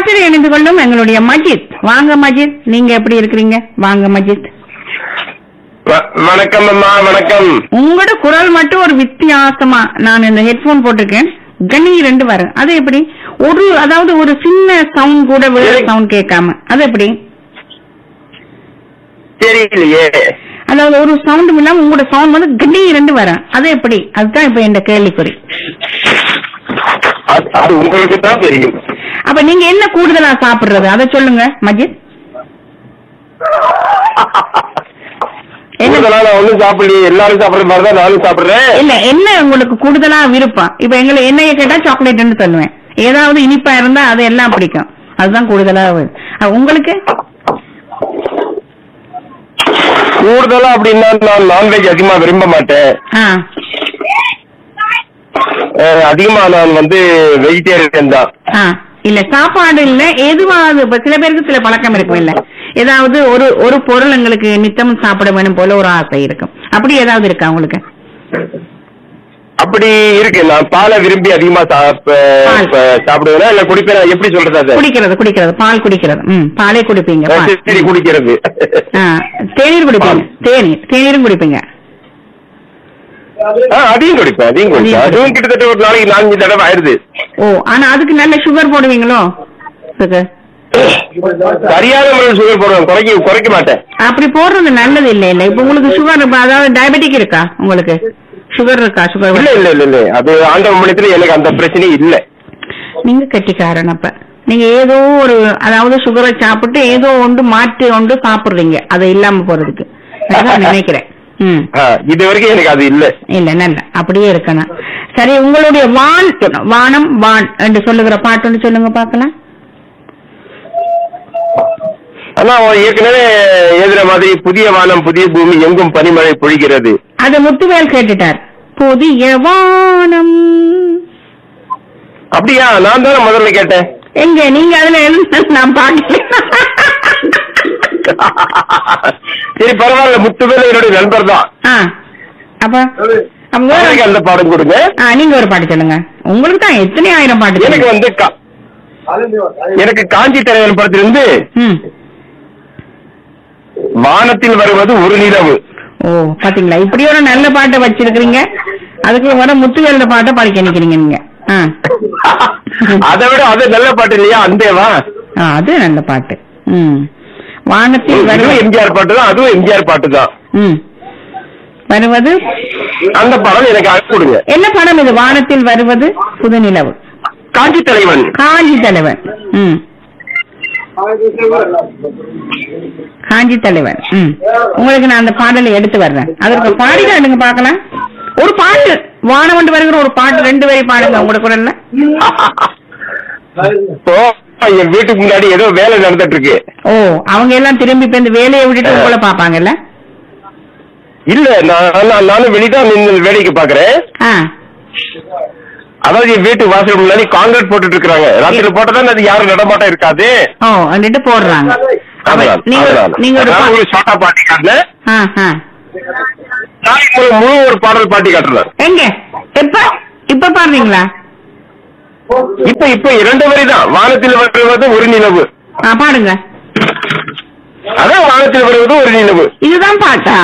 காற்றில் இணைந்து கொள்ளும் எங்களுடைய மஜித் வாங்க மஜித் நீங்க எப்படி இருக்கிறீங்க வாங்க மஜித் வ- வணக்கம் அம்மா வணக்கம் உங்களோட குரல் மட்டும் ஒரு வித்தியாசமா நான் இந்த ஹெட்போன் போட்டிருக்கேன் கணி ரெண்டு வரும் அது எப்படி ஒரு அதாவது ஒரு சின்ன சவுண்ட் கூட வேற சரி. சவுண்ட் கேட்காம அது எப்படி தெரியலையே அதாவது ஒரு சவுண்ட் இல்லாம உங்களோட சவுண்ட் வந்து கணி ரெண்டு வரும் அது எப்படி அதுதான் இப்ப இந்த கேள்விக்குறி அது- அது உங்களுக்கு தான் தெரியும் அப்ப நீங்க என்ன கூடுதலா சாப்பிடுறது அதை சொல்லுங்க மஜித் என்ன கூடுதலா நான் ஒண்ணும் சாப்பிடலையே எல்லாரும் சாப்பிடுற மாதிரி தான் நானும் சாப்பிடுறேன் இல்ல என்ன உங்களுக்கு கூடுதலா விருப்பம் இப்ப எங்களை என்னைய கேட்டா சாக்லேட்னு சொல்லுவேன் ஏதாவது இனிப்பா இருந்தா அது எல்லாம் பிடிக்கும் அதுதான் கூடுதலா வரும். அஹ் உங்களுக்கு கூடுதலா அப்படின்னா நான் நான்வெஜ் அதிகமா விரும்ப மாட்டேன் ஆ அஹ், அதிகமா நான் வந்து வெஜிடேரியன் தான் ஆ இல்ல சாப்பாடு இல்ல எதுவாவது இப்ப சில பேருக்கு சில பழக்கம் இருக்கும் இல்ல ஏதாவது ஒரு ஒரு பொருள் எங்களுக்கு நித்தம் சாப்பிட வேணும் போல ஒரு ஆசை இருக்கும் அப்படி ஏதாவது இருக்கா உங்களுக்கு அப்படி இருக்கு நான் பாலை விரும்பி அதிகமா சாப்ப- பால். ப- சாப்பிடுவேனா இல்ல குடிப்பேன் எப்படி சொல்றது அது குடிக்கிறது குடிக்கிறது பால் குடிக்கிறது ம் பாலே குடிப்பீங்க பால். சரி குடிக்கிறது ஆ, தேநீர் குடிப்பீங்க தேநீர் தேநீரும் குடிப்பீங்க ஆ, அதையும் குடிப்பேன் அதையும் குடிப்பேன் அதையும் அதுவும் கிட்டத்தட்ட ஒரு நாளைக்கு நான்கு தடவை ஆயிருது ஓ ஆனா அதுக்கு நல்ல சுகர் போடுவீங்களோ அதுக்கு சரியான முறையில் சுகர் போடுவேன் குறைக்க குறைக்க மாட்டேன் அப்படி போடுறது நல்லது இல்ல இல்ல இப்ப உங்களுக்கு சுகர் அதாவது டயபெட்டிக் இருக்கா உங்களுக்கு சுகர் இருக்கா இல்ல சுகர் இல்ல இல்ல இல்ல அது ஆண்டவ மூலியத்துல எனக்கு அந்த பிரச்சனையும் இல்ல நீங்க கெட்டிக்காரன் அப்ப நீங்க ஏதோ ஒரு அதாவது சுகரை சாப்பிட்டு ஏதோ ஒன்று மாற்றி ஒன்று சாப்பிடுறீங்க அது இல்லாம போறதுக்கு அதான் நினைக்கிறேன் ம் ஆ, இது வரைக்கும் எனக்கு அது இல்ல இல்ல நல்ல அப்படியே இருக்கணும் சரி உங்களுடைய வான் வானம் வான் என்று சொல்லுகிற பாட்டு ஒன்று சொல்லுங்க பாக்கலாம் ஆனா அவன் ஏற்கனவே எழுதுற மாதிரி புதிய வானம் புதிய பூமி எங்கும் பனிமழை பொழிகிறது அது முத்துவேல் கேட்டுட்டார் புதிய வானம் அப்படியா நான் தானே முதல்ல கேட்டேன் எங்க நீங்க அதுல எழுந்து நான் பாக்கல சரி பரவாயில்ல முத்துவேல என்னுடைய நண்பர் தான் ஆ அப்ப அப்ப வேற- அவருக்கு அந்த பாடம் கொடுங்க ஆ, நீங்க ஒரு பாட்டு சொல்லுங்க உங்களுக்கு தான் எத்தனை ஆயிரம் பாட்டு எனக்கு தெரியும். வந்து கா- எனக்கு காஞ்சி தலைவன் படத்திலிருந்து ம் வானத்தில் வருவது ஒரு நிலவு ஓ பாத்தீங்களா இப்படி ஒரு நல்ல பாட்டை வச்சிருக்கீங்க அதுக்கு வர முத்துவேலோட பாட்டை படிக்க நிக்கிறீங்க நீங்க ஆ. அதை விட அது நல்ல பாட்டு இல்லையா அந்தேவா ஆ, அது நல்ல பாட்டு ம் வானத்தில் இதுவும் வருவது எம்ஜிஆர் பாட்டு தான் அதுவும் எம்ஜிஆர் பாட்டு தான் ம் வருவது அந்த படம் எனக்கு அனுப்பி கொடுங்க என்ன படம் இது வானத்தில் வருவது புது நிலவு காஞ்சி தலைவன் காஞ்சி தலைவன் ம் காஞ்சி தலைவன் ம் உங்களுக்கு நான் அந்த பாடலை எடுத்து வர்றேன் அதற்கு பாடி காட்டுங்க பார்க்கலாம் ஒரு பாட்டு வானம் கொண்டு வருகிற ஒரு பாட்டு ரெண்டு வரி பாடுங்க உங்களோட குரல்ல இப்போ என் வீட்டுக்கு முன்னாடி ஏதோ வேலை நடந்துட்டு இருக்கு ஓ அவங்க எல்லாம் திரும்பி இப்ப இந்த வேலையை விட்டுட்டு உங்களை பாப்பாங்கல்ல இல்ல நான் நான்- நானும் வெளிதான் நின்று வேலைக்கு பாக்குறேன் ஆ அதாவது என் வீட்டு வாசல் முன்னாடி காங்கிரீட் போட்டுட்டு இருக்காங்க ராத்திரி போட்டதான் அது யாரும் நடமாட்டம் இருக்காது ஓ வந்துட்டு போடுறாங்க அப்ப அதனால- நீங்க அதனால. நீங்க ஒரு அதனால பா- ஒரு ஷார்ட்டா பாட்டி காட்டினேன் ஆ ஆ நாளைக்கு ஒரு முழு ஒரு பாடல் பாட்டி காட்டுறேன் எங்க எப்ப இப்ப பாடுறீங்களா இப்ப இப்ப இரண்டு வரி தான் வானத்தில் வருவது ஒரு நிலவு ஆ பாடுங்க அதான் வானத்தில் வருவது ஒரு நிலவு இதுதான் பாட்டா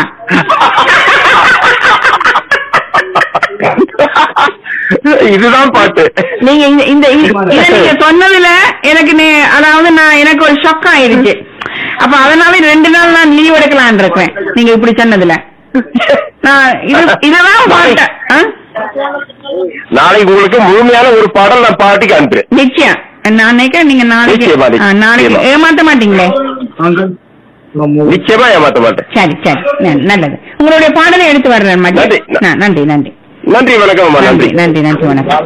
இதுதான் பாட்டு நீங்க இந்த இந்த இந்த- இத நீங்க சொன்னதுல எனக்கு நீ- அதாவது நான் எனக்கு ஒரு ஷாக் ஆயிருச்சு அப்ப அதனால ரெண்டு நாள் நான் லீவ் எடுக்கலாம்னு இருக்கேன் நீங்க இப்படி சொன்னதுல நான் இது இததான் பாட்டேன் ஆ? நாளைக்கு உங்களுக்கு முழுமையான ஒரு பாடல் நான் பாட்டிக்கு அனுப்புறேன் நிச்சயம் நான் நினைக்கிறேன் நீங்க நாளைக்கு நிச்சயமா, நிச்சயமா. ஆ, நாளைக்கு நிச்சயமா. ஏமாத்த மாட்டீங்களே நிச்சயமா ஏமாத்த மாட்டேன் சரி சரி ந- நல்லது உங்களுடைய பாடலை எடுத்து வர்றேன் மதி நன்றி. ந- நன்றி நன்றி நன்றி வணக்கம் அம்மா நன்றி நன்றி நன்றி நன்றி வணக்கம்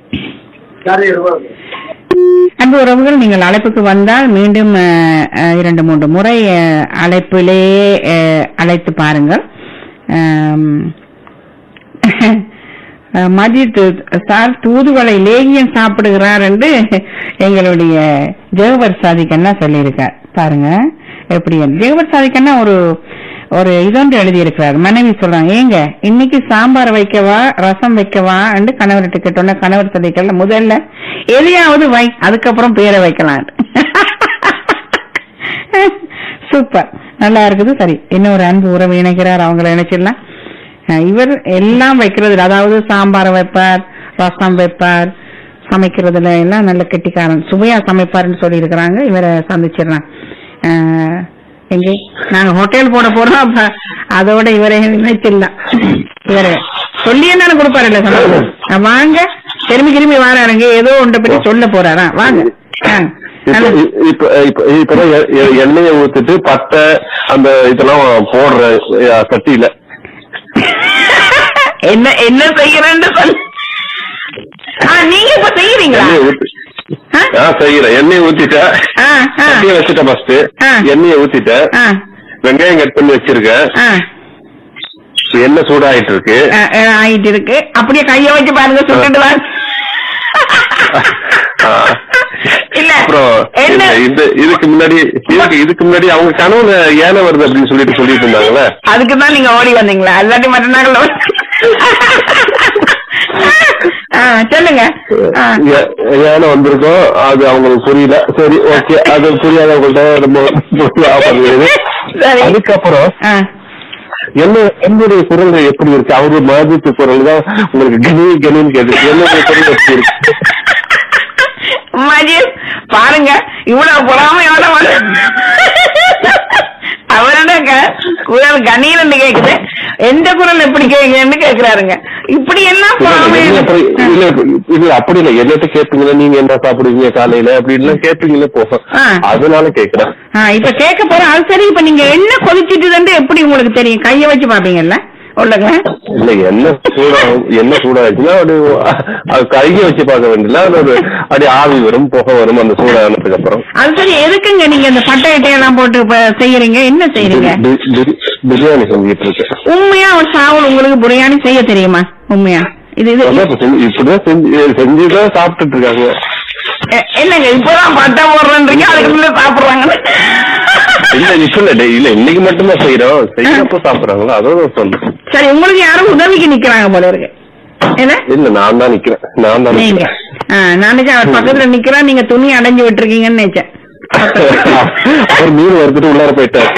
அன்பு உறவுகள் நீங்கள் அழைப்புக்கு வந்தால் மீண்டும் அஹ், அஹ், இரண்டு மூன்று முறை அஹ், அழைப்பிலே அஹ், அழைத்து பாருங்கள் ஆம், அஹ், மஜித் சார் தூதுவளை லேகியம் சாப்பிடுகிறார் என்று எங்களுடைய ஜெகவர் சாதிக்கண்ணா சொல்லியிருக்கார் பாருங்க எப்படி ஜெகவர் சாதிக்கண்ணா ஒரு ஒரு இதொன்று எழுதியிருக்கிறார் மனைவி சொல்றாங்க ஏங்க இன்னைக்கு சாம்பார் வைக்கவா ரசம் வைக்கவா என்று கணவர்கிட்ட கேட்டோன்னா கணவர் சொல்லிக்கல முதல்ல எதையாவது வை அதுக்கப்புறம் பேரை வைக்கலாம் சூப்பர் நல்லா இருக்குது சரி இன்னொரு அன்பு உறவு இணைக்கிறார் அவங்கள இணைச்சிடலாம் அஹ் இவர் எல்லாம் வைக்கிறது இல்ல. அதாவது சாம்பார் வைப்பார் ரசம் வைப்பார் சமைக்கிறதுல எல்லாம் நல்ல கெட்டிக்காரன் சுவையா சமைப்பாருன்னு சொல்லி இருக்கிறாங்க இவரை சந்திச்சிடலாம் அஹ் எங்கே நாங்க ஹோட்டல் போட போறோம் அப்ப அதோட இவரை நினைச்சிடலாம் இவரை சொல்லி என்ன கொடுப்பாரு இல்ல சமையல். அஹ் வாங்க திரும்பி திரும்பி வாராருங்க ஏதோ ஒன்றை பற்றி சொல்ல போறாரா வாங்க ஆ, இப்ப நல்லது. இப்ப இப்ப இப்பதான் எ- எ- எண்ணெயை ஊத்திட்டு பட்டை அந்த இதெல்லாம் போடுற அஹ், சட்டியில என்ன என்ன செய்யறேன்னு சொல்லு ஆ, நீங்க இப்ப செய்யறீங்களா எண்ணெயை ஊத்தி ஆ? ஆ செய்யறேன் எண்ணெயை ஊத்திட்டேன் ஆ, ஆ, சட்டியை வச்சுட்டேன் ஃபர்ஸ்ட் ஆ. எண்ணெயை ஊத்திட்டேன் ஆ, வெங்காயம் கட் பண்ணி வச்சிருக்கேன் ஆ, எண்ணெய் சூடாயிட்டு இருக்கு ஆ, ஆ, ஆயிட்டு இருக்கு அப்படியே கைய வச்சு பாருங்க சுட்டுட்டு வாங்க ஆ. இல்ல அப்புறம் என்ன இந்த- இந்த இதுக்கு முன்னாடி இதுக்கு இதுக்கு முன்னாடி அவங்க கனவுல ஏன வருது அப்படின்னு சொல்லிட்டு சொல்லிட்டு இருந்தாங்கல்ல அதுக்கு தான் நீங்க ஓடி வந்தீங்களா இல்லாட்டி மற்ற நாள்ல ஆ, சொல்லுங்க ஆ. ஏ- ஏன வந்திருக்கோம் அது அவங்களுக்கு புரியல சரி ஓகே அது புரியாதவங்கள்ட்ட ரொம்ப ஆபத்து சரி. அதுக்கப்புறம் ஆ. என்ன என்னுடைய குரல் எப்படி இருக்கு அவரு மாதிரி குரல் தான் உங்களுக்கு கனி கனின்னு கேட்டுச்சு என்னுடைய குரல் எப்படி இருக்கு மஜீத் பாருங்க இவ்வளவு பொறாம எவ்வளவு வரு- அவரோட க- குரல் கணீர்னு கேக்குது எந்த குரல் எப்படி கேக்குன்னு கேக்குறாருங்க இப்படி என்ன பொறாமை இல்ல, அப்படி- இல்ல இல்ல அப்படி இல்ல என்னட்ட கேப்பீங்களா நீங்க என்ன சாப்பிடுவீங்க காலையில அப்படின்லாம் கேப்பீங்களே போகும் ஆ. அதனால கேக்குறேன் ஆ, இப்ப கேட்க போறேன் அது சரி இப்ப நீங்க என்ன கொதிச்சிட்டுதுன்னு எப்படி உங்களுக்கு தெரியும் கைய வச்சு பாப்பீங்கல்ல உள்ளங்க இல்ல என்ன சூடா என்ன சூடாச்சுன்னா அப்படி அது கையை வச்சு பார்க்க வேண்டியல அது ஒரு அப்படி ஆவி வரும் புகை வரும் அந்த சூடானதுக்கு அப்புறம் அது சரி எதுக்குங்க நீங்க இந்த பட்டை இட்டையெல்லாம் போட்டு இப்ப செய்யறீங்க என்ன செய்யறீங்க பி- பி- பிரியாணி செஞ்சுட்டு இருக்கேன் உண்மையா ஒரு சாவல் உங்களுக்கு பிரியாணி செய்ய தெரியுமா உண்மையா இது இது அதான் இப்ப செஞ்சு- இப்படிதான் செஞ்சு செஞ்சுதான் சாப்பிட்டுட்டு இருக்காங்க எ- என்னங்க இப்பதான் பட்டை போடுறேன்றீங்க அதுக்கு முன்ன சாப்பிடுறாங்க இல்ல இப்ப இல்ல டேய், இல்ல இன்னைக்கு மட்டும்தான் செய்யறோம் செய்யறப்ப சாப்பிடுறாங்களா அதோட சொன்னேன் சரி உங்களுக்கு யாரும் உதவிக்கு நிக்கிறாங்க போல இருக்கு என்ன இல்ல நான் தான் நிக்கிறேன் நான் தான் நீங்க நிக்கிறேன் ஆ, நான் நினைச்சேன் அவர் பக்கத்துல நிக்கிறா நீங்க துணி அடைஞ்சு விட்டுருக்கீங்கன்னு நினைச்சேன் அவர் மீன் வறுத்துட்டு உள்ளார போயிட்டார்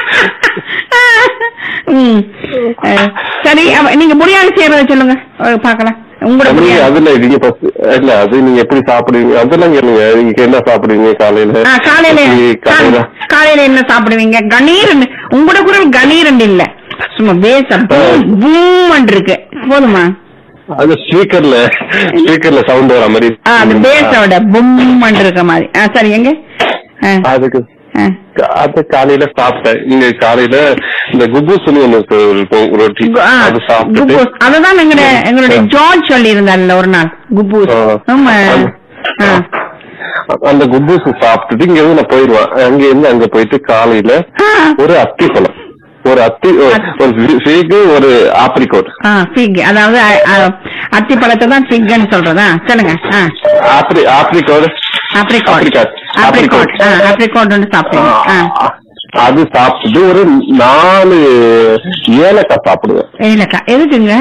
ம். அஹ், சரி அப்ப நீங்க பிரியாணி செய்யறத சொல்லுங்க அஹ், பார்க்கலாம் உங்களோட நீங்க பிரியாணி அதுல நீங்க first இல்ல அது நீங்க எப்படி சாப்பிடுவீங்க அதெல்லாம் கேளுங்க நீங்க என்ன சாப்பிடுவீங்க காலையில ஆ, காலையில எப்படி காலையில கா- காலையில என்ன சாப்பிடுவீங்க கணீர் உங்களோட குரல் கணீர் இல்ல சும்மா பேச பூம் இருக்கு போதுமா அது ஸ்பீக்கர்ல ஸ்பீக்கர்ல சவுண்ட் வர மாதிரி ஆ, அது பேஸோட பூம் இருக்க மாதிரி ஆ, சரி எங்க ஆ, அதுக்கு ஆ. அது காலையில சாப்பிட்டேன் இங்க காலையில இந்த குபூஸ்னு ஒண்ணு இருக்கும் ரொட்டி கு- ஆ, அது சாப்பிட்டுட்டு குப்பூஸ். அததான் எங்கட எங்களுடைய ஜார்ஜ் சொல்லி இருந்தார்ல ஒரு நாள் குப்பூஸ் ஆ. ஆமா ஆ. அந்த குபூஸ் சாப்பிட்டுட்டு இங்க இருந்து நான் போயிடுவேன் அங்க இருந்து அங்க போயிட்டு காலையில ஆ. ஒரு அத்தி பழம் ஒரு அத்தி ஒரு ஃபீக்கு ஒரு ஆப்ரிகோட் ஆ ஃபிக் அதாவது அ, அ, அத்தி பழத்தை தான் ஃபிக்னு சொல்றதா சொல்லுங்க ஆ ஆப்ரி ஆப்ரிகோட் ஆப்ரிகாட் Apricot. ஆப்ரிகாட் ஆ ஆப்ரிகாட் ஒன்று சாப்பிடுங்க ஆ அது சாப்பிட்டுட்டு ஒரு நாலு ஏலக்காய் சாப்பிடுவேன் ஏலக்காய் எதுக்குங்க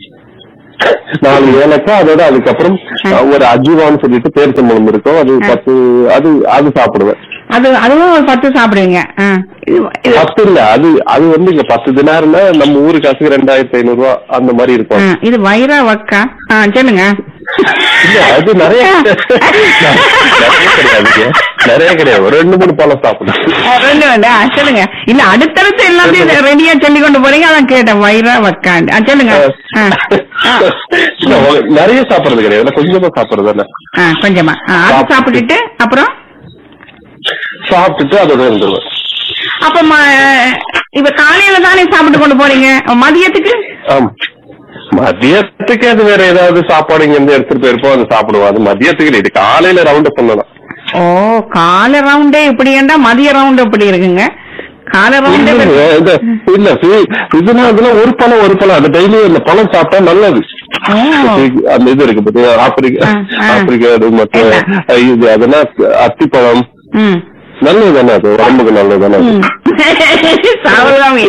நாலு ஏலக்காய் அதோட அதுக்கப்புறம் ஒரு அஜிவான்னு சொல்லிட்டு பேரிச்சம்பழம் இருக்கும் அது பத்து அது அது சாப்பிடுவேன் அது அதுவும் ஒரு பத்து சாப்பிடுவீங்க ஆ இது இது பத்து இல்ல அது அது வந்து இங்க பத்து தினாருன்னா நம்ம ஊரு காசுக்கு ரெண்டாயிரத்தி ஐநூறு ரூபா அந்த மாதிரி ஆ, இருக்கும் இது வைரா வக்கா ஆ சொல்லுங்க இல்ல அது நிறைய நிறைய கிடையாதுங்க நிறைய கிடையாது ஒரு ரெண்டு மூணு பழம் சாப்பிடுவேன் ஆ, ரெண்டு வேண்டா ஆ, சொல்லுங்க இல்ல அடுத்தடுத்து எல்லாத்தையும் ரெடியா சொல்லி கொண்டு போறீங்க அதான் கேட்டேன் வைரா வக்காண்டு ஆ, சொல்லுங்க ஆ, ஆ. இல்ல, உங்க- நிறைய சாப்பிடுறது கிடையாது இல்ல, கொஞ்சமா சாப்பிடுறது தானே ஆ, கொஞ்சமா ஆ, அது சாப்பிட்டுட்டு அப்புறம் சாப்பிட்டுட்டு அதோட இருந்துருவேன் அப்ப ம- இப்ப காலையில தானே சாப்பிட்டு கொண்டு போறீங்க மதியத்துக்கு ஆமா மதியத்துக்கு அது வேற ஏதாவது சாப்பாடு இங்க இருந்து எடுத்துட்டு போயிருப்போம் அது சாப்பிடுவோம் அது மதியத்துக்கு இல்லை. இது காலையில ரவுண்ட் பண்ணலாம் ஓ காலை ரவுண்டே இப்படி ஏண்டா மதிய ரவுண்ட் எப்படி இருக்குங்க காலை ரவுண்டே இல்ல இந்த இல்ல சி- இதுனா அதுல ஒரு பழம் ஒரு பழம் அது டெய்லி அந்த பழம் சாப்பிட்டா நல்லது ஓ. அந்த இது இருக்கு பாத்தீங்களா ஆப்பிரிக்கா ஆ, ஆ. ஆப்பிரிக்கா அது மற்ற இது அதெல்லாம் அத்திப்பழம் ம் நல்லது தானே அது உடம்புக்கு நல்லது தானே அது. ம். சாவதாமி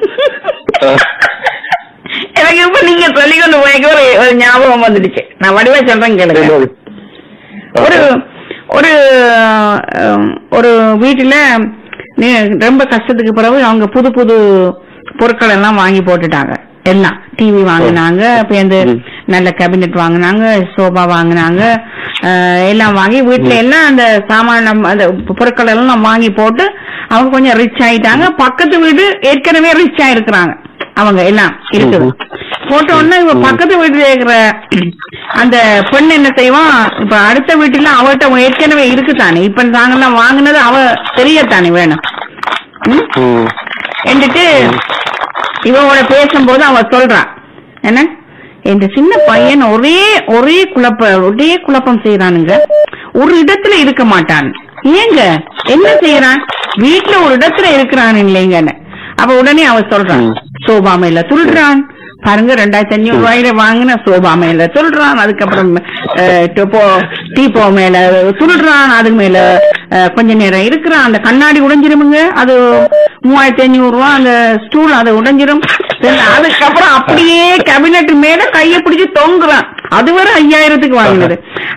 எனக்கு இப்ப நீங்க சொல்லி கொண்டு போய்க்க ஒரு ஒரு ஞாபகம் வந்துடுச்சு நான் வடிவா சொல்றேன் கேளுங்க என்னது? ஒரு ஒரு அஹ், ஒரு வீட்டுல நீ- ரொம்ப கஷ்டத்துக்கு பிறகு அவங்க புது புது பொருட்கள் எல்லாம் வாங்கி போட்டுட்டாங்க எல்லாம் டிவி வாங்கினாங்க பேருந்து ம். நல்ல கேபினெட் வாங்கினாங்க சோபா வாங்கினாங்க அஹ், எல்லாம் வாங்கி வீட்டுல எல்லாம் அந்த சாமான அந்த பொருட்கள் எல்லாம் வாங்கி போட்டு அவங்க கொஞ்சம் ரிச் ஆயிட்டாங்க பக்கத்து வீடு ஏற்கனவே ரிச் ஆயிருக்கிறாங்க அவங்க எல்லாம் இருக்குது ம். போட்ட உடனே இவ பக்கத்து வீட்டுல இருக்கிற அந்த பெண் என்ன செய்வான் இப்ப அடுத்த வீட்டுல அவட்ட ஏற்கனவே இருக்குதானே இப்ப நாங்கெல்லாம் வாங்கினது அவ தெரியத்தானே வேணும் ம்? ம். എന്നിട്ട് இவனோட பேசும்போது அவ சொல்றான் என்ன இந்த சின்ன பையன் ஒரே ஒரே குழப்ப ஒரே குழப்பம் செய்யறானுங்க ஒரு இடத்துல இருக்க மாட்டான் ஏங்க என்ன செய்யறான் வீட்டுல ஒரு இடத்துல இருக்கிறான் இல்லைங்கன்னு அப்ப உடனே அவ சொல்றான் ம். சோபா மேல துள்ளுறான் பாருங்க ரெண்டாயிரத்தி அஞ்சூறு ரூபாயில வாங்கின சோபா மேல துள்ளுறான் அதுக்கப்புறம் அஹ், டொப்போ டீப்போ மேல துள்ளுறான் அது மேல அஹ், கொஞ்ச நேரம் இருக்கிறான் அந்த கண்ணாடி உடைஞ்சிருமுங்க அது மூவாயிரத்தி அஞ்சூறு ரூபா அந்த ஸ்டூல் அது உடைஞ்சிரும் சரி, அதுக்கப்புறம் அப்படியே கேபினெட் மேல கைய பிடிச்சு தொங்குறான் அது வரை ஐயாயிரத்துக்கு வாங்கினது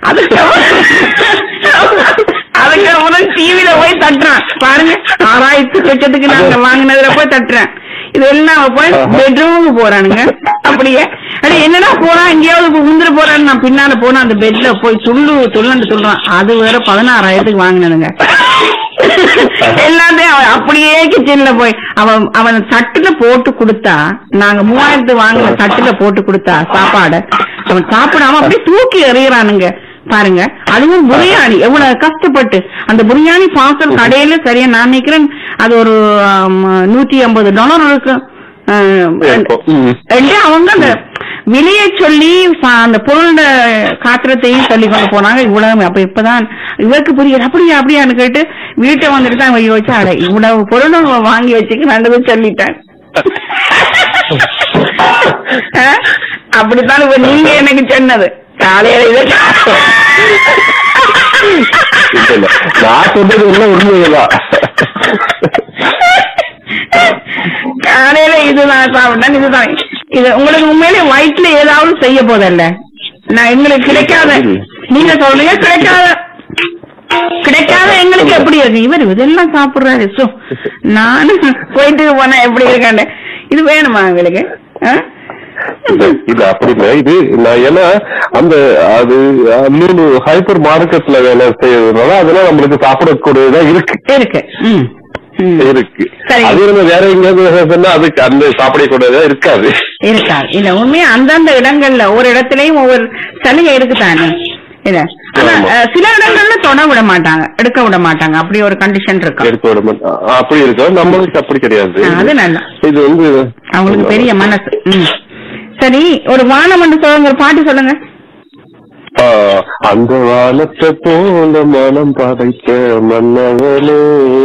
அதுக்கப்புறம் அதுக்கப்புறம் டிவில போய் தட்டுறான் பாருங்க ஆறாயிரத்து லட்சத்துக்கு நாங்க வாங்கினதுல போய் தட்டுறேன் இதெல்லாம் அவ போய் பெட்ரூமுக்கு போறானுங்க அப்படியே அடி என்னடா போறான் எங்கேயாவது போய் முந்திர போறான்னு நான் பின்னால போனா அந்த பெட்ல போய் துள்ளு துள்ளுன்னு சொல்றான் அது வேற பதினாறாயிரத்துக்கு வாங்கினதுங்க எல்லாத்தையும் அவன் அப்படியே கிச்சன்ல போய் அவன் அவன் தட்டுல போட்டு கொடுத்தா நாங்க மூவாயிரத்து வாங்கின தட்டுல போட்டு கொடுத்தா சாப்பாடு அவன் சாப்பிடாம அப்படியே தூக்கி எறியறானுங்க பாருங்க அதுவும் பிரியாணி எவ்வளவு கஷ்டப்பட்டு அந்த பிரியாணி பார்சல் கடையில சரியா நான் நினைக்கிறேன் அது ஒரு ஆம், நூத்தி ஐம்பது டாலர் இருக்கு ஆஹ், ம். ரெண்டு அவங்க அந்த விலையை சொல்லி சா- அந்த பொருளோட காத்திரத்தையும் சொல்லி கொண்டு போனாங்க இவ்வளவு அப்ப இப்பதான் இவருக்கு புரியுது அப்படியா அப்படியான்னு கேட்டு வீட்டை வந்துட்டு தான் அவன் யோசிச்சா அட இவ்வளவு பொருளும் வாங்கி வச்சுக்க நல்லது சொல்லிட்டேன் ஆ? அப்படித்தான் இப்ப நீங்க எனக்கு சொன்னது காலையில இதை இல்ல, இல்ல. நான் சொன்னது எல்லாம் உண்மைதான் காலையில இதுதான் சாப்பிட்டேன் இதுதான் இது உங்களுக்கு உண்மையிலே வயிற்றுல ஏதாவது செய்ய போதல்ல நான் எங்களுக்கு கிடைக்காத நீங்க சொல்றீங்க கிடைக்காத கிடைக்காத எங்களுக்கு எப்படி இருக்கு இவர் இதெல்லாம் சாப்பிடுறாரு சோ நானு போயிட்டு போனா எப்படி இருக்காண்டு இது வேணுமா எங்களுக்கு ஆ? இல்ல, இது அப்படி இல்ல இது நான் ஏன்னா அந்த அது மூணு ஹைப்பர் மார்க்கெட்ல வேலை செய்யறதுனால அதெல்லாம் நம்மளுக்கு சாப்பிடக்கூடியதா இருக்கு இருக்கு ம் ம். இருக்கு சரி. அது நம்ம வேற எங்கேயாவது சொன்னா அதுக்கு அந்த சாப்பிடக்கூடியதா இருக்காது இருக்காது இல்ல உண்மையா அந்தந்த இடங்கள்ல ஒவ்வொரு இடத்துலயும் ஒவ்வொரு சலுகை இருக்குதானே இல்ல ஆனா ஆமா. அஹ், சில இடங்கள்ல தொட விட மாட்டாங்க எடுக்க விட மாட்டாங்க அப்படி ஒரு கண்டிஷன் இருக்கு எடுக்க விட மாட்டோம் அப்படி இருக்கும் நம்மளுக்கு அப்படி கிடையாது ஆ, அது நல்லா. இது வந்து அவங்களுக்கு பெரிய மனசு ம். சரி ஒரு வானம் என்று சொல்லுங்க ஒரு பாட்டு சொல்லுங்க ஆ, அந்த வானத்தை போல மனம் படைத்த மன்னவனே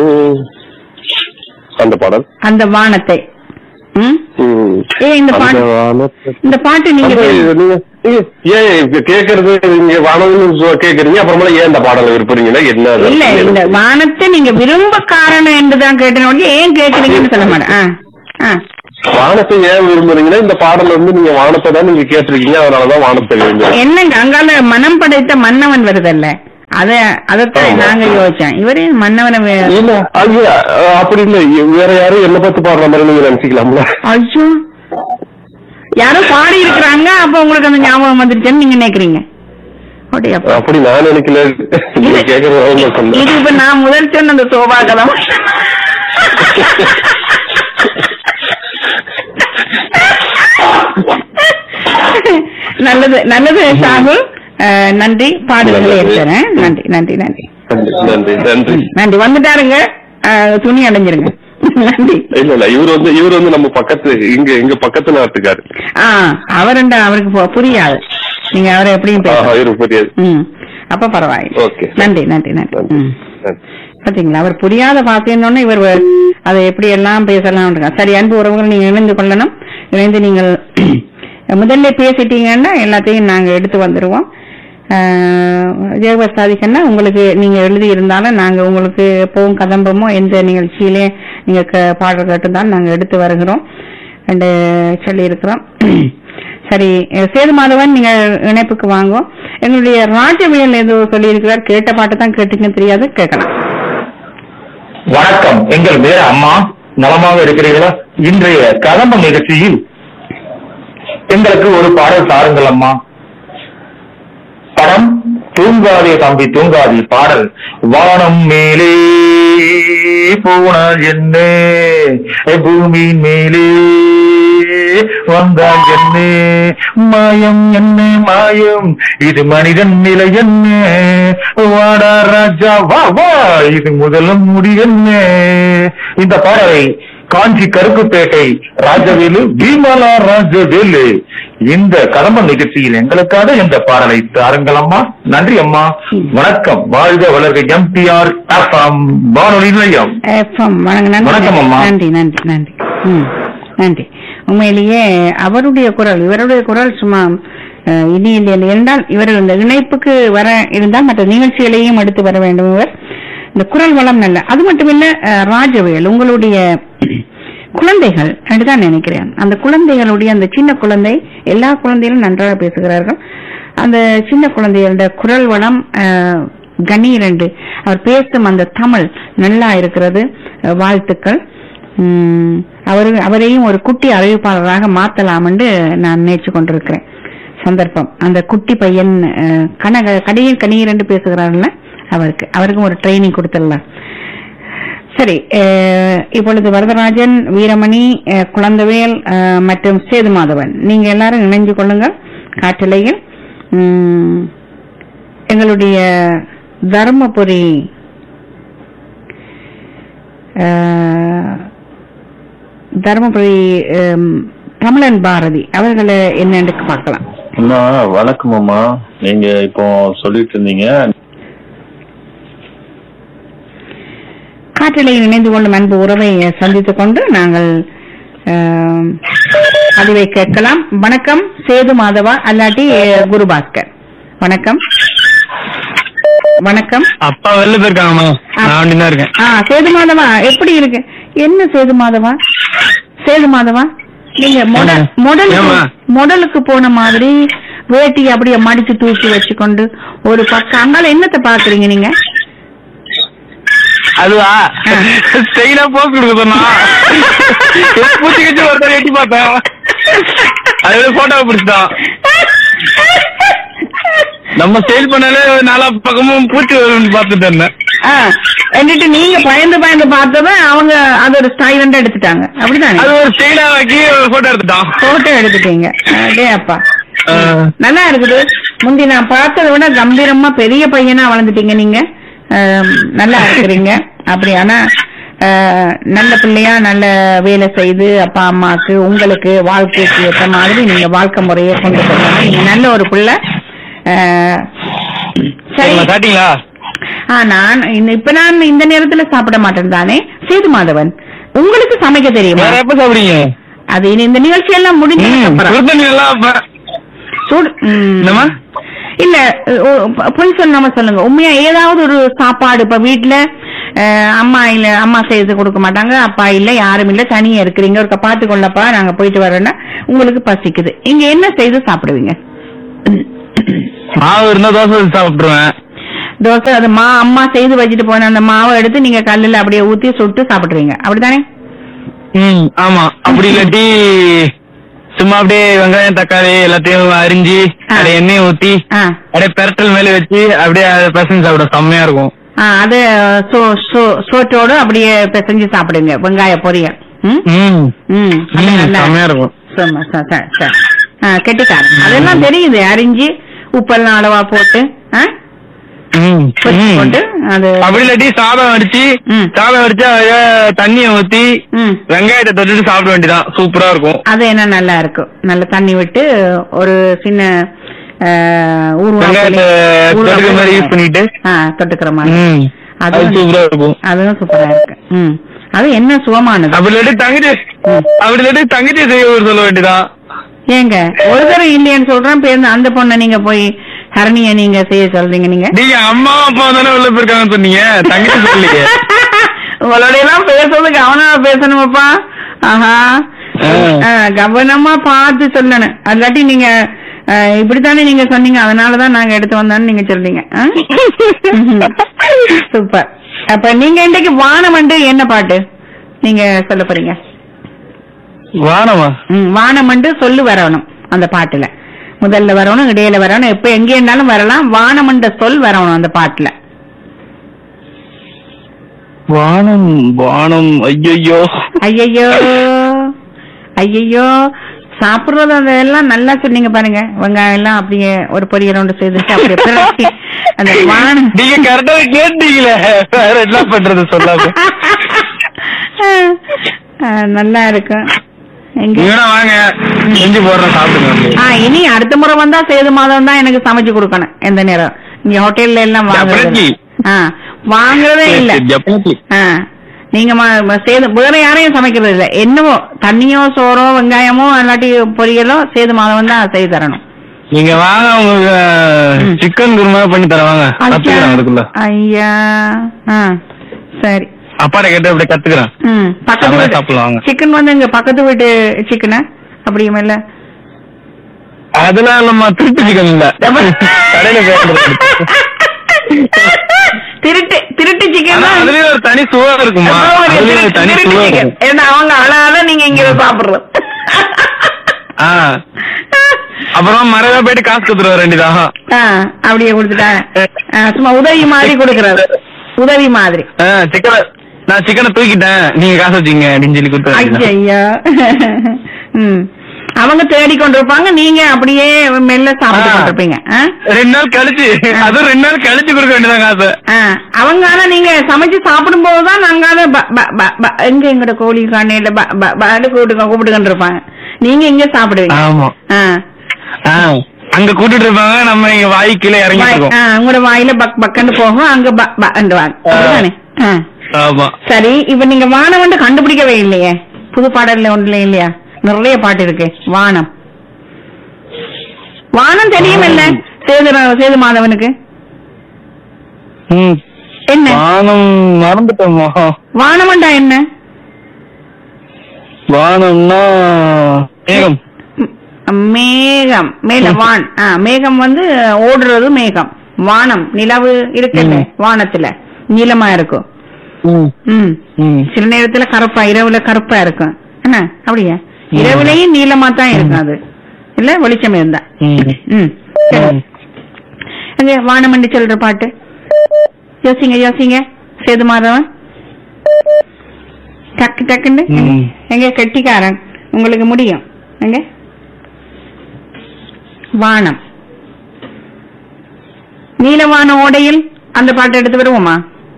அந்த பாடல் அந்த வானத்தை ம்? ம். ஏ இந்த அந்த பாட்டு வானத்தை இந்த பாட்டு நீங்க அப்ப வே- இது நீங்க- நீங்க ஏன் இப்ப கேக்குறது நீங்க வானம்னு சொ- கேக்குறீங்க அப்புறமா ஏன் இந்த பாடலை விரும்புறீங்கன்னா என்ன அது? இல்ல இந்த வானத்தை நீங்க விரும்ப காரணம் என்றுதான் கேட்டேன் உடனே ஏன் கேக்குறீங்கன்னு சொல்ல மாட்டேன் ஆ, ஆ. வானத்தை ஏன் விரும்புறீங்கன்னா இந்த பாடல் வந்து நீங்க வானத்தை தான் நீங்க கேட்டிருக்கீங்க அதனாலதான் வானத்தை விரும்புறீங்க என்னங்க அங்கால மனம் படைத்த மன்னவன் வருதல்ல அத அதத்தான் ஆமா. நாங்க யோசிச்சோம் இவரே மன்னவனை வே- இல்ல ஐயா அப்படி இல்ல வேற யாரும் என்ன பத்தி பாடுற மாதிரி நீங்க நினைச்சுக்கலாம்ல ஐயோ யாரோ பாடி இருக்கிறாங்க அப்ப உங்களுக்கு அந்த ஞாபகம் வந்துருச்சுன்னு நீங்க நினைக்கிறீங்க அப்படியே அப்ப. அப்படி நான் நினைக்கல நீங்க கேக்குறது அவங்க இது சொன்னேன் இப்ப நான் முதல் சொன்ன அந்த சோபா கதம் நல்லது நல்லது சாகுல் அஹ், நன்றி பாடல்களை நல்லது. எடுத்துறேன் நன்றி நன்றி நன்றி நன்றி நன்றி நன்றி வந்துட்டாருங்க அஹ், துணி அடைஞ்சிருங்க நன்றி இல்ல இல்ல இவர் வந்து இவர் வந்து நம்ம பக்கத்து இங்க எங்க பக்கத்து நாட்டுக்காரு ஆ அவருண்டா அவருக்கு பு- புரியாது நீங்க அவரை எப்படியும் ஆஹா, பேச இவருக்கு புரியாது ம் அப்ப பரவாயில்லை Okay. நன்றி நன்றி நன்றி நன்றி. ம் நன்றி. பாத்தீங்களா அவர் புரியாத பாசைன்னு இவர் வ- அதை எப்படி எல்லாம் பேசலாம் சரி அன்பு உறவுகள் நீங்க இணைந்து கொள்ளணும் இணைந்து நீங்கள் முதல்ல பேசிட்டீங்கன்னா எல்லாத்தையும் நாங்க எடுத்து வந்துருவோம் ஜெயவர் சாதிக்கன்னா உங்களுக்கு நீங்க எழுதி இருந்தாலும் நாங்க உங்களுக்கு எப்பவும் கதம்பமோ எந்த நிகழ்ச்சியிலே நீங்க க- பாடல் கேட்டிருந்தாலும் நாங்க எடுத்து வருகிறோம் என்று சொல்லி இருக்கிறோம் சரி அஹ் சேது மாதவன் நீங்க இணைப்புக்கு வாங்க எங்களுடைய ராஜவியல் ஏதோ சொல்லி இருக்கிறார் கேட்ட பாட்டு தான் கேட்டீங்கன்னு தெரியாது கேட்கலாம் வணக்கம் எங்கள் பேர் அம்மா நலமாக இருக்கிறீர்களா இன்றைய கதம்ப நிகழ்ச்சியில் எங்களுக்கு ஒரு பாடல் தாருங்கள் அம்மா படம் தூங்காதே தம்பி தூங்காதே பாடல் வானம் மேலே போனால் என்ன பூமியின் மேலே வந்தால் என்ன மாயம் என்ன மாயம் இது மனிதன் நிலை என்ன வாடா ராஜா வா வா இது முதலும் முடி என்ன இந்த பாடலை காஞ்சி கருப்புப்பேட்டை ராஜவேலு பீமலா ராஜவேலு இந்த கடம்ப நிகழ்ச்சியில் எங்களுக்காக இந்த பாடலை தாருங்கள் அம்மா நன்றி அம்மா வணக்கம் வாழ்க வளர்க எம்பிஆர் எஃப்எம் வானொலி நிலையம் எஃப்எம் வணக்கம் வணக்கம், அம்மா. நன்றி நன்றி நன்றி ம் நன்றி உண்மையிலேயே அவருடைய குரல் இவருடைய குரல் சும்மா அஹ், இனி இல்லை இல்லை. என்றால் இவர் இந்த இணைப்புக்கு வர இருந்தால் மற்ற நிகழ்ச்சிகளையும் எடுத்து வர வேண்டும் இவர் இந்த குரல் வளம் நல்ல அது மட்டுமில்ல அஹ், ராஜவேல் உங்களுடைய குழந்தைகள் தான் நினைக்கிறேன் அந்த குழந்தைகளுடைய அந்த சின்ன குழந்தை எல்லா குழந்தைகளும் நன்றாக பேசுகிறார்கள் அந்த சின்ன குழந்தைகளோட குரல் வளம் அஹ், கணீர் என்று அவர் பேசும் அந்த தமிழ் நல்லா இருக்கிறது அஹ், வாழ்த்துக்கள் உம், அவரு அவரையும் ஒரு குட்டி அறிவிப்பாளராக மாத்தலாம் என்று நான் நினைச்சு கொண்டிருக்கிறேன் சந்தர்ப்பம் அந்த குட்டி பையன் அஹ், கனக கடையில் கணீர் என்று பேசுகிறார்ல அவருக்கு அவருக்கும் ஒரு ட்ரைனிங் கொடுத்துடலாம் சரி அஹ், இப்பொழுது வரதராஜன் வீரமணி அஹ், குழந்தவேல் அஹ், மற்றும் சேது மாதவன் நீங்க எல்லாரும் இணைஞ்சு கொள்ளுங்கள் காற்றலையில் உம், எங்களுடைய தர்மபுரி அஹ், தர்மபுரி அம், தமிழன் பாரதி அவர்களை என்னன்னு பார்க்கலாம் அம்மா வணக்கம் அம்மா நீங்க இப்போ சொல்லிட்டு இருந்தீங்க காற்றலையில் இணைந்து கொள்ளும் அன்பு உறவை சந்தித்துக் கொண்டு நாங்கள் ஆம், பதிவை கேட்கலாம் வணக்கம் சேது மாதவா அல்லாட்டி அஹ், குருபாஸ்கர் வணக்கம் வணக்கம் அப்பா வெளில போயிருக்காங்கம்மா நான் வண்டி தான் இருக்கேன் ஆ சேது மாதவா எப்படி இருக்கு என்ன சேது மாதவா சேது மாதவா நீங்க மொடல் ஆமா. மொடலுக்கு ஏம்மா? மொடலுக்கு போன மாதிரி வேட்டி அப்படியே மடிச்சு தூக்கி வச்சுக்கொண்டு ஒரு பக்கம் அங்கால என்னத்தை பாக்குறீங்க நீங்க அதுவா ஸ்டைலா போஸ் கொடுக்க சொன்னா பூச்சி கட்சி ஒருத்தர் எட்டி பார்த்தேன் அது போட்டோ பிடிச்சிட்டான் நம்ம ஸ்டைல் பண்ணாலே நாலா பக்கமும் பூச்சி வரும்னு பார்த்துட்டு இருந்தேன் ஆ, എന്നിട്ട് நீங்க பயந்து பயந்து பார்த்தத அவங்க அது ஒரு ஸ்டைல் எடுத்துட்டாங்க அப்படிதானே அது ஒரு ஸ்டைலா ஆக்கி ஒரு போட்டோ எடுத்துட்டான் போட்டோ எடுத்துட்டீங்க அடே அப்பா ஆ. நல்லா இருக்குது முந்தி நான் பார்த்ததை விட கம்பீரமா பெரிய பையனா வளர்ந்துட்டீங்க நீங்க ஆம், நல்லா இருக்கிறீங்க அப்படி ஆனா ஆ, நல்ல பிள்ளையா நல்ல வேலை செய்து அப்பா அம்மாக்கு உங்களுக்கு வாழ்க்கைக்கு ஏற்ற மாதிரி நீங்க வாழ்க்கை முறையை கொண்டு போகணும் நீங்க நல்ல ஒரு பிள்ளை ஆ, சரி சரிம்மா, சாப்பிட்டீங்களா ஆ நான் இந்த- இப்ப நான் இந்த நேரத்துல சாப்பிட மாட்டேன் தானே சேது மாதவன் உங்களுக்கு சமைக்க தெரியுமா வேற எப்ப சாப்பிடுறீங்க அது இனி இந்த நிகழ்ச்சி எல்லாம் முடிஞ்சதுக்கு ம், அப்புறம். சுடு தண்ணி எல்லாம் அப்ப சூடு ம். என்னம்மா இல்ல ஓ, ப- பொய் சொல்லாம சொல்லுங்க உண்மையா ஏதாவது ஒரு சாப்பாடு இப்ப வீட்டுல அஹ், அம்மா இல்ல அம்மா செய்து கொடுக்க மாட்டாங்க அப்பா இல்ல யாரும் இல்ல தனியா இருக்கிறீங்க ஒரு பாத்து கொள்ளப்பா நாங்க போயிட்டு வரோன்னா உங்களுக்கு பசிக்குது இங்க என்ன செய்து சாப்பிடுவீங்க மாவு இருந்தா தோசை ஊத்தி சாப்பிட்டுருவேன் தோசை அது மா அம்மா செய்து வச்சுட்டு போன அந்த மாவை எடுத்து நீங்க கல்லுல அப்படியே ஊத்தி சுட்டு சாப்பிடுறீங்க அப்படிதானே ம் ஆமா அப்படி இல்லாட்டி சும்மா அப்படியே வெங்காயம் தக்காளி எல்லாத்தையும் அரிஞ்சு ஆ. அப்படியே எண்ணெய் ஊத்தி ஆ அப்படியே பெரட்டல் மேல வச்சு அப்படியே அதை பசங்க சாப்பிட செம்மையா இருக்கும் ஆ, அது சோ- சோ- சோற்றோடு அப்படியே பிசைஞ்சு சாப்பிடுங்க வெங்காய பொரியல் ம்? ம் ம், அது ம், நல்லா- செம்மையா இருக்கும் சும்மா, ச- ச- ச. ஆ, கெட்டிக்காரன் அதெல்லாம் தெரியுது அரிஞ்சு உப்பெல்லாம் அளவா போட்டு ஆ? ம், பொரிச்சு ம். போட்டு அது அப்படி இல்லாட்டி சாதம் அடிச்சு ம். சாதம் அடிச்சு அதில தண்ணிய ஊத்தி ம் வெங்காயத்தை தொட்டுட்டு சாப்பிட வேண்டியதான் சூப்பரா இருக்கும் அது என்ன நல்லா இருக்கும் நல்ல தண்ணி விட்டு ஒரு சின்ன ஆ, ஊறுகாய் வெங்காயத்தை புளி- ஊறுகாய் தொட்டுக்க மாதிரி யூஸ் புளி- பண்ணிட்டு ஆ, தொட்டுக்கிற மாதிரி ம். அது அதுவும் சூப்பரா இருக்கும் அதுவும் சூப்பரா இருக்கு ம் அது என்ன சுகமானது அப்படி இல்லாட்டி தங்கச்சி ம். அப்படி இல்லாட்டி தங்கச்சி செய்ய ஒரு சொல்ல வேண்டியதான் ஏங்க ஒரு தடவை இல்லையன்னு சொல்றேன் பேருந்து அந்த பொண்ணை நீங்க போய் ஹரணிய நீங்க செய்ய சொல்றீங்க நீங்க நீங்க அம்மா அப்பா தானே உள்ள போயிருக்காங்கன்னு சொன்னீங்க தங்கச்சி சொல்லலையே உங்களோட எல்லாம் பேசுறது கவனமா பேசணுமாப்பா ஆஹா ஆ. ஆ, கவனமா பார்த்து சொல்லணும் அல்லாட்டி நீங்க ஆ, இப்படித்தானே நீங்க சொன்னீங்க அதனாலதான் நாங்க எடுத்து வந்தோம்னு நீங்க சொல்றீங்க ஆ? சூப்பர் அப்ப நீங்க இன்னைக்கு வானமண்டு என்ன பாட்டு நீங்க சொல்ல போறீங்க வானமா ம், வானமண்டு சொல்லு வரணும் அந்த பாட்டுல முதல்ல வரணும் இடையில வரணும் எப்ப எங்க இருந்தாலும் வரலாம் வானமண்ட சொல் வரணும் அந்த பாட்டுல வானம் வானம் ஐயோ ஐயையோ ஐயையோ சாப்பிடுறது அதெல்லாம் நல்லா சொன்னீங்க பாருங்க வெங்காயம் எல்லாம் அப்படியே ஒரு பொரியல் ஒன்று செய்துட்டு அப்படியே பிரட்டி அந்த வானம் நீங்க கரெக்டா கேட்டீங்களே வேற என்ன பண்றது சொல்லாம ஆ, நல்லா இருக்கும் எங்க நீங்க வாங்க செஞ்சு போடுறேன் சாப்பிடுங்க வந்து. ஆ இனி அடுத்த முறை வந்தா சேது மாதம் தான் எனக்கு சமைச்சு கொடுக்கணும் எந்த நேரம் இங்க ஹோட்டல்ல எல்லாம் வாங்குறது Definitely. ஆ வாங்குறதே இல்ல Definitely. ஆ நீங்க ம- ம- சேது வேற யாரையும் சமைக்கிறது இல்ல என்னவோ தண்ணியோ சோறோ வெங்காயமோ இல்லாட்டி பொரியலோ சேது மாதம் தான் செய்து தரணும் நீங்க வாங்க உங்களுக்கு ம். சிக்கன் குருமா பண்ணி தரவாங்க கத்துக்கிறேன் அதுக்குள்ள ஐயா ஆ சரி அப்பாட்ட கேட்டு அப்படியே கத்துக்கிறேன் ம் பக்கத்து செம்மையா வீட்டு சாப்பிடலாம் வாங்க. சிக்கன் வந்து இங்க பக்கத்து வீட்டு சிக்கனா அப்படியும் இல்ல அதெல்லாம் இல்லம்மா திருட்டு சிக்கன் இல்ல கடையில போய் திருட்டு திருட்டு சிக்கன் ஆனா தான் அதுலயும் ஒரு தனி சுவை இருக்குமா அதுலயும் ஒரு தனி சுவை இருக்கும் ஏன்னா அவங்க அழகாத நீங்க இங்க சாப்பிடுறது ஆ அப்புறம் மறைவா போயிட்டு காசு கொடுத்துருவாரு ரெண்டுதான் ஆ, அப்படியே கொடுத்துட்டாங்க ஆ, சும்மா உதவி மாதிரி கொடுக்கறது உதவி மாதிரி சிக்கனை நான் சிக்கனை தூக்கிட்டேன் நீங்க காசு வச்சுங்க அப்படின்னு சொல்லி கொடுத்தாரு ஐயா ம் அவங்க தேடி கொண்டிருப்பாங்க நீங்க அப்படியே மெல்ல சாப்பிட்டு ஆ. கொண்டிருப்பீங்க ஆ? ரெண்டு நாள் கழிச்சு அதுவும் ரெண்டு நாள் கழிச்சு கொடுக்க வேண்டியதான் காசு ஆ, அவங்க ஆனா நீங்க சமைச்சு சாப்பிடும் போதுதான் நாங்க ப- ப- ப- ப- எங்க எங்கட கோழி காணையில கூப்பிட்டு கூப்பிட்டு இருப்பாங்க நீங்க இங்க சாப்பிடுவீங்க ஆமா ஆ. ஆ, அங்க கூட்டிட்டு இருப்பாங்க நம்ம இங்க வாய் கீழே இறங்கிட்டு வாய்- இருக்கோம் ஆ, உங்களோட வாயில பக் பக்கன்னு போகும் அங்க ப- ப- வாங்க அப்படிதானே? ஆ. ஆமா சரி இப்ப நீங்க வானம் வந்து கண்டுபிடிக்கவே இல்லையே புது பாடல்ல ஒன்றுல இல்லையா நிறைய பாட்டு இருக்கு வானம் வானம் தெரியும் இல்ல சேது சேது மாதவனுக்கு ம். என்ன வானம் மறந்துட்டோமா வானமண்டா என்ன வானம்னா மேகம் ம், மேகம் மேல வான் ஆ, மேகம் வந்து ஓடுறது மேகம் வானம் நிலவு இருக்குல்ல ம். வானத்துல நீளமா இருக்கும் ம். ம் ம். சில நேரத்துல கருப்பா இரவுல கருப்பா இருக்கும் என்ன அப்படியா இரவுலயும் நீளமா தான் இருக்கும் அது இல்ல வெளிச்சம் இருந்தா ம். ம் சரி. ம். அங்க வானமண்டி சொல்ற பாட்டு யோசிங்க யோசிங்க சேது மாதவன் டக்கு டக்குன்னு ம். எங்க கெட்டிக்காரன் உங்களுக்கு முடியும் எங்க வானம் நீலவான ஓடையில் அந்த பாட்டு எடுத்து வருவோமா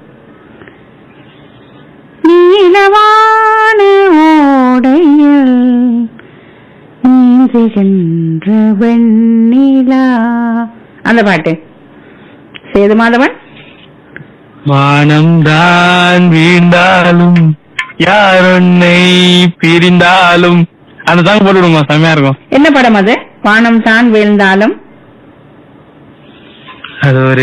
நீலவான ஓடையில் நீந்துகின்ற வெண்ணிலா அந்த பாட்டு சேது மாதவன் வானம் தான் வீழ்ந்தாலும் யார் உன்னை பிரிந்தாலும் அந்த சாங் போட்டு விடுமா செம்மையா இருக்கும் என்ன படம் அது வானம் தான் வீழ்ந்தாலும் அது ஒரு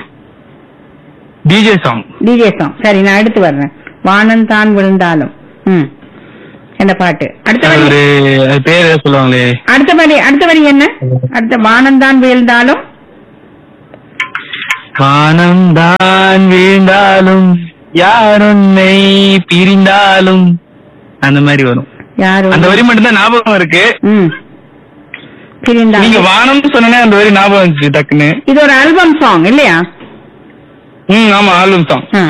டிஜே சாங் டிஜே சாங் சரி நான் எடுத்து வர்றேன் வானம் தான் விழுந்தாலும் ம் என்ன பாட்டு அடுத்த அது வரி ஒரு அது பேர் ஏதோ சொல்லுவாங்களே அடுத்த வரி அடுத்த வரி என்ன அடுத்த வானம் தான் வீழ்ந்தாலும் வானம் தான் வீழ்ந்தாலும் யார் உன்னை பிரிந்தாலும் அந்த மாதிரி வரும் யாரு அந்த வரி மட்டும் தான் ஞாபகம் இருக்கு ம் நீங்க பிரிந்தாலும் வானம்னு சொன்னே அந்த வரி ஞாபகம் வந்துச்சு டக்குன்னு இது ஒரு ஆல்பம் சாங் இல்லையா ம் ஆமா ஆல்பம் சாங் ஆ